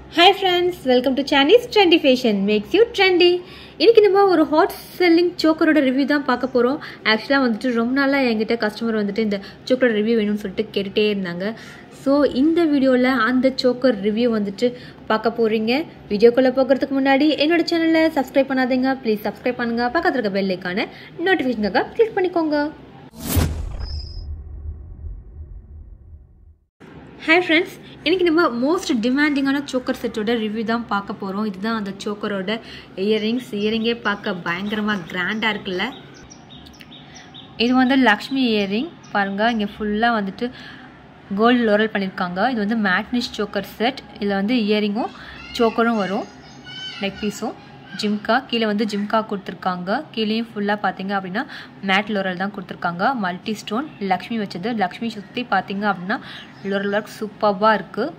hi friends welcome to சானீஸ் trendy fashion makes you trendy இன்னைக்கு நம்ம ஒரு ஹாட் செல்லிங் சோக்கரோட ரிவ்யூ தான் பார்க்க போகிறோம் ஆக்சுவலாக வந்துட்டு ரொம்ப நாளாக என்கிட்ட கஸ்டமர் வந்துட்டு இந்த சோக்கரோட ரிவ்யூ வேணும்னு சொல்லிட்டு கேட்டுகிட்டே இருந்தாங்க ஸோ இந்த வீடியோவில் அந்த சோக்கர் ரிவ்யூ வந்துட்டு பார்க்க போகிறீங்க வீடியோக்குள்ளே போகிறதுக்கு முன்னாடி என்னோட சேனலை சப்ஸ்கிரைப் பண்ணாதீங்க ப்ளீஸ் சப்ஸ்கிரைப் பண்ணுங்கள் பக்கத்தில் இருக்க பெல் ஐக்கான நோட்டிஃபிகேஷனுக்காக கிளிக் பண்ணிக்கோங்க ஹாய் ஃப்ரெண்ட்ஸ் இன்றைக்கி நம்ம மோஸ்ட் டிமாண்டிங்கான சோக்கர் செட்டோட ரிவ்யூ தான் பார்க்க போகிறோம் இதுதான் அந்த சோக்கரோட இயரிங்ஸ் இயரிங்கே பார்க்க பயங்கரமாக கிராண்டாக இருக்குல்ல இது வந்து லக்ஷ்மி இயரிங் பாருங்கள் இங்கே ஃபுல்லாக வந்துட்டு கோல்டு லோரல் பண்ணியிருக்காங்க இது வந்து மேட்னிஷ் சோக்கர் செட் இதில் வந்து இயரிங்கும் சோக்கரும் வரும் நெக் பீஸும் ஜிம்கா கீழே வந்து ஜிம்கா கொடுத்துருக்காங்க கீழேயும் ஃபுல்லாக பார்த்தீங்க அப்படின்னா மேட் லோரல் தான் கொடுத்துருக்காங்க மல்டி ஸ்டோன் லக்ஷ்மி வச்சது லக்ஷ்மி சுற்றி பார்த்தீங்க அப்படின்னா லோரல் ஒர்க் சூப்பராக இருக்குது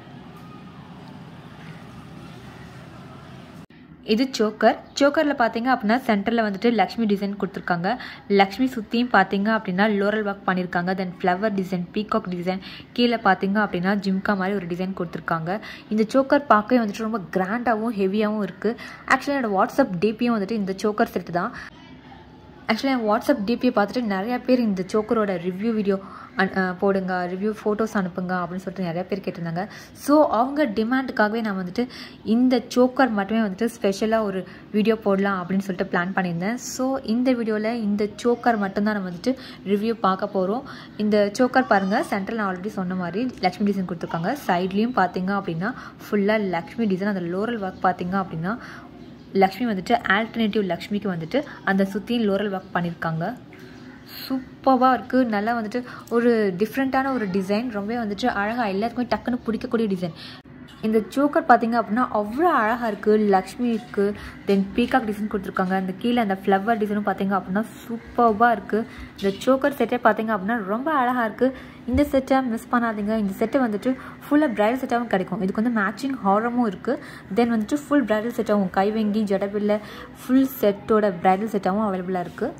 இது சோக்கர் சோக்கரில் பார்த்தீங்க அப்படின்னா சென்டரில் வந்துட்டு லக்ஷ்மி டிசைன் கொடுத்துருக்காங்க லக்ஷ்மி சுற்றியும் பார்த்தீங்க அப்படின்னா லோரல் ஒர்க் பண்ணியிருக்காங்க then flower design peacock design கீழே பார்த்தீங்க அப்படின்னா ஜிம்கா மாதிரி ஒரு டிசைன் கொடுத்துருக்காங்க இந்த சோக்கர் பார்க்கவே வந்துட்டு ரொம்ப கிராண்டாகவும் ஹெவியாகவும் இருக்குது ஆக்சுவலி என்னோடய வாட்ஸ்அப் டிபியும் வந்துட்டு இந்த சோக்கர் செட்டு தான் ஆக்சுவலி என் வாட்ஸ்அப் டிபியை பார்த்துட்டு நிறையா பேர் இந்த சோக்கரோட ரிவ்யூ வீடியோ போடுங்க ரிவ்யூ ஃபோட்டோஸ் அனுப்புங்க அப்படின்னு சொல்லிட்டு நிறையா பேர் கேட்டிருந்தாங்க ஸோ அவங்க டிமாண்டுக்காகவே நான் வந்துட்டு இந்த சோக்கர் மட்டுமே வந்துட்டு ஸ்பெஷலாக ஒரு வீடியோ போடலாம் அப்படின்னு சொல்லிட்டு பிளான் பண்ணியிருந்தேன் ஸோ இந்த வீடியோவில் இந்த சோக்கர் மட்டும்தான் நம்ம வந்துட்டு ரிவ்யூ பார்க்க போகிறோம் இந்த சோக்கர் பாருங்கள் சென்ட்ரல் நான் ஆல்ரெடி சொன்ன மாதிரி லக்ஷ்மி டிசைன் கொடுத்துருக்காங்க சைட்லேயும் பார்த்தீங்க அப்படின்னா ஃபுல்லாக லக்ஷ்மி டிசைன் அந்த லோரல் ஒர்க் பார்த்தீங்க அப்படின்னா லக்ஷ்மி வந்துட்டு ஆல்டர்னேட்டிவ் லக்ஷ்மிக்கு வந்துட்டு அந்த சுற்றியும் லோரல் ஒர்க் பண்ணியிருக்காங்க சூப்பராக இருக்குது நல்லா வந்துட்டு ஒரு டிஃப்ரெண்ட்டான ஒரு டிசைன் ரொம்பவே வந்துட்டு அழகாக எல்லாருக்குமே டக்குன்னு பிடிக்கக்கூடிய டிசைன் இந்த சோக்கர் பார்த்தீங்க அப்படின்னா அவ்வளோ அழகாக இருக்குது லக்ஷ்மி இருக்குது தென் பீகாக் டிசைன் கொடுத்துருக்காங்க அந்த கீழே அந்த ஃப்ளவர் டிசைனும் பார்த்தீங்க அப்படின்னா சூப்பராக இருக்குது இந்த சோக்கர் செட்டே பார்த்தீங்க அப்படின்னா ரொம்ப அழகாக இருக்குது இந்த செட்டை மிஸ் பண்ணாதீங்க இந்த செட்டை வந்துட்டு ஃபுல்லாக ப்ரைடல் செட்டாகவும் கிடைக்கும் இதுக்கு வந்து மேட்சிங் ஹாரமும் இருக்குது தென் வந்துட்டு ஃபுல் ப்ரைடல் செட்டாகவும் கைவங்கி ஜடபில்ல ஃபுல் செட்டோட ப்ரைடல் செட்டாகவும் அவைலபிளாக இருக்குது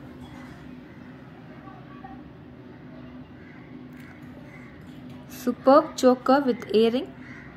சூப்பர் சோக்கர் வித் இயரிங்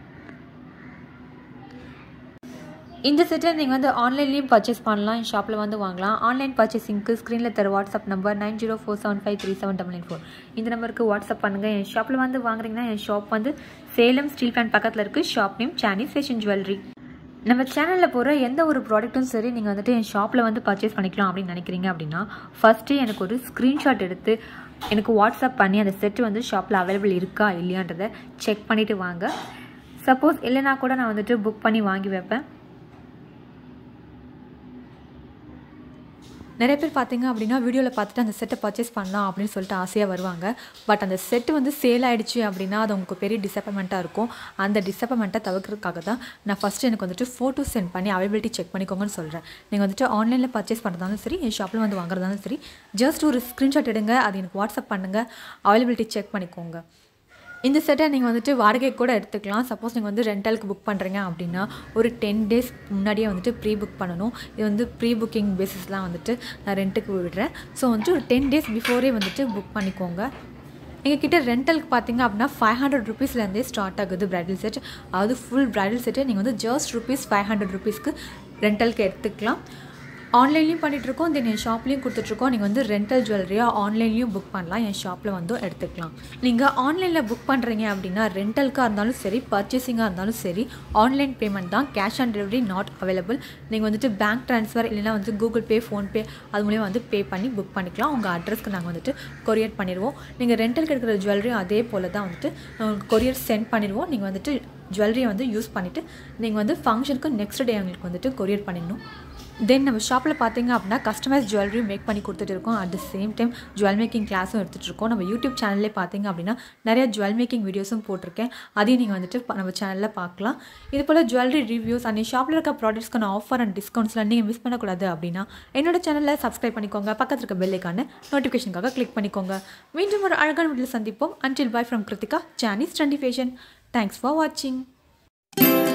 இந்த செட்டை நீங்கள் வந்து ஆன்லைன்லேயும் பர்ச்சேஸ் பண்ணலாம் என் ஷாப்பில் வந்து வாங்கலாம் ஆன்லைன் பர்ச்சேசிங்க்கு ஸ்க்ரீனில் தர WhatsApp number nine zero four seven five three seven double nine four இந்த நம்பருக்கு வாட்ஸ்அப் பண்ணுங்கள் என் ஷாப்பில் வந்து வாங்குறீங்கன்னா என் ஷாப் வந்து சேலம் ஸ்டீல் பிளான் பக்கத்தில் இருக்குது ஷாப் நேம் சானீஸ் ஃபேஷன் ஜுவல்லரி நம்ம சேனலில் போகிற எந்த ஒரு ப்ராடக்ட்டும் சரி நீங்கள் வந்துட்டு என் ஷாப்பில் வந்து பர்ச்சேஸ் பண்ணிக்கலாம் அப்படின்னு நினைக்கிறீங்க அப்படின்னா ஃபஸ்ட்டு எனக்கு ஒரு ஸ்க்ரீன்ஷாட் எடுத்து எனக்கு வாட்ஸ்அப் பண்ணி அந்த செட்டு வந்து ஷாப்பில் அவைலபிள் இருக்கா இல்லையான்றதை செக் பண்ணிவிட்டு வாங்க சப்போஸ் இல்லைனா கூட நான் வந்துட்டு புக் பண்ணி வாங்கி வைப்பேன் நிறைய பேர் பார்த்தீங்க அப்படின்னா வீடியோவில் பார்த்துட்டு அந்த செட்டை பர்ச்சேஸ் பண்ணலாம் அப்படின்னு சொல்லிட்டு ஆசையாக வருவாங்க பட் அந்த செட்டு வந்து சேல் ஆகிடுச்சு அப்படின்னா அது உங்களுக்கு பெரிய டிசப்பாயின்மெண்ட்டாக இருக்கும் அந்த டிசப்பாயின்மெண்ட்டை தவிர்க்கிறதுக்காக தான் நான் ஃபஸ்ட்டு எனக்கு வந்துட்டு ஃபோட்டோ சென்ட் பண்ணி அவைலபிலிட்டி செக் பண்ணிக்கோங்கன்னு சொல்கிறேன் நீங்கள் வந்துட்டு ஆன்லைனில் பர்ச்சேஸ் பண்ணுறதாலும் சரி என் ஷாப்பில் வந்து வாங்குறதாலும் சரி ஜஸ்ட் ஒரு ஸ்க்ரீன்ஷாட் எடுங்க அது எனக்கு வாட்ஸ்அப் பண்ணுங்கள் அவைலபிலிட்டி செக் பண்ணிக்கோங்க இந்த செட்டை நீங்கள் வந்துட்டு வாடகைக்கு கூட எடுத்துக்கலாம் சப்போஸ் நீங்கள் வந்து ரெண்டலுக்கு புக் பண்ணுறீங்க அப்படின்னா ஒரு டென் டேஸ் முன்னாடியே வந்துட்டு ப்ரீ புக் பண்ணணும் இது வந்து ப்ரீ புக்கிங் பேசிஸ்லாம் வந்துட்டு நான் ரெண்ட்டுக்கு விடுறேன் ஸோ வந்துட்டு ஒரு டென் டேஸ் பிஃபோரே வந்துட்டு புக் பண்ணிக்கோங்க எங்ககிட்ட ரெண்டலுக்கு பார்த்தீங்க அப்படின்னா ஃபைவ் ஹண்ட்ரட் ருபீஸ்லேருந்தே ஸ்டார்ட் ஆகுது ப்ரைடல் செட் அது ஃபுல் ப்ரைடல் செட்டு நீங்கள் வந்து ஜஸ்ட் ருபீஸ் ஃபைவ் ஹண்ட்ரட் ருபீஸ்க்கு ரெண்டலுக்கு எடுத்துக்கலாம் ஆன்லைன்லேயும் பண்ணிகிட்ருக்கோம் தென் என் ஷாப்லேயும் கொடுத்துட்ருக்கோம் நீங்கள் வந்து ரெண்டல் ஜுவல்லரியாக ஆன்லைன்லேயும் புக் பண்ணலாம் என் ஷாப்பில் வந்து எடுத்துக்கலாம் நீங்கள் ஆன்லைனில் புக் பண்ணுறீங்க அப்படின்னா ரெண்டலுக்காக இருந்தாலும் சரி பர்ச்சேசிங்காக இருந்தாலும் சரி ஆன்லைன் பேமெண்ட் தான் cash on delivery not available நீங்கள் வந்துட்டு பேங்க் ட்ரான்ஸ்ஃபர் இல்லைனா வந்து கூகுள் பே ஃபோன்பே அது மூலியம் வந்து பே பண்ணி புக் பண்ணிக்கலாம் உங்கள் அட்ரஸ்க்கு நாங்கள் வந்துட்டு கொரியர் பண்ணிடுவோம் நீங்கள் ரெண்டலுக்கு எடுக்கிற ஜுவல்லரியும் அதே போல் தான் வந்துட்டு கொரியர் சென்ட் பண்ணிடுவோம் நீங்கள் வந்துட்டு ஜுவல்லரியை வந்து யூஸ் பண்ணிவிட்டு நீங்கள் வந்து ஃபங்க்ஷனுக்கு நெக்ஸ்ட் டே எங்களுக்கு வந்துட்டு கொரியர் பண்ணிடணும் தென் நம்ம ஷாப்பில் பார்த்தீங்க அப்படின்னா கஸ்டமைஸ் ஜுவல்லரியும் மேக் பண்ணி கொடுத்துட்டு இருக்கோம் at the same time jewel making கிளாஸும் எடுத்துகிட்டு இருக்கோம் நம்ம யூடியூப் சேனல்லே பார்த்தீங்க அப்படின்னா நிறைய ஜுவல் மேக்கிங் வீடியோஸும் போட்டிருக்கேன் அதையும் நீங்கள் வந்துட்டு நம்ம சேனலில் பார்க்கலாம் இது போல் ஜுவல்லரி ரிவ்யூஸ் அண்ட் ஷாப்பில் இருக்க ப்ராடக்ட்ஸ்க்கான ஆஃபர் அண்ட் டிஸ்கவுண்ட்ஸ்லாம் நீங்கள் மிஸ் பண்ணக்கூடாது அப்படின்னா என்னோட சேனலில் சப்ஸ்கிரைப் பண்ணிக்கோங்க பக்கத்தில் இருக்க பெல்லைக்கான நோட்டிஃபிகேஷனுக்காக கிளிக் பண்ணிக்கோங்க மீண்டும் ஒரு அழகான வீட்டில் சந்திப்போம் அன்டில் பாய் ஃப்ரம் கிருத்திகா சானீஸ் ட்ரெண்டி ஃபேஷன் தேங்க்ஸ் ஃபார் வாட்சிங்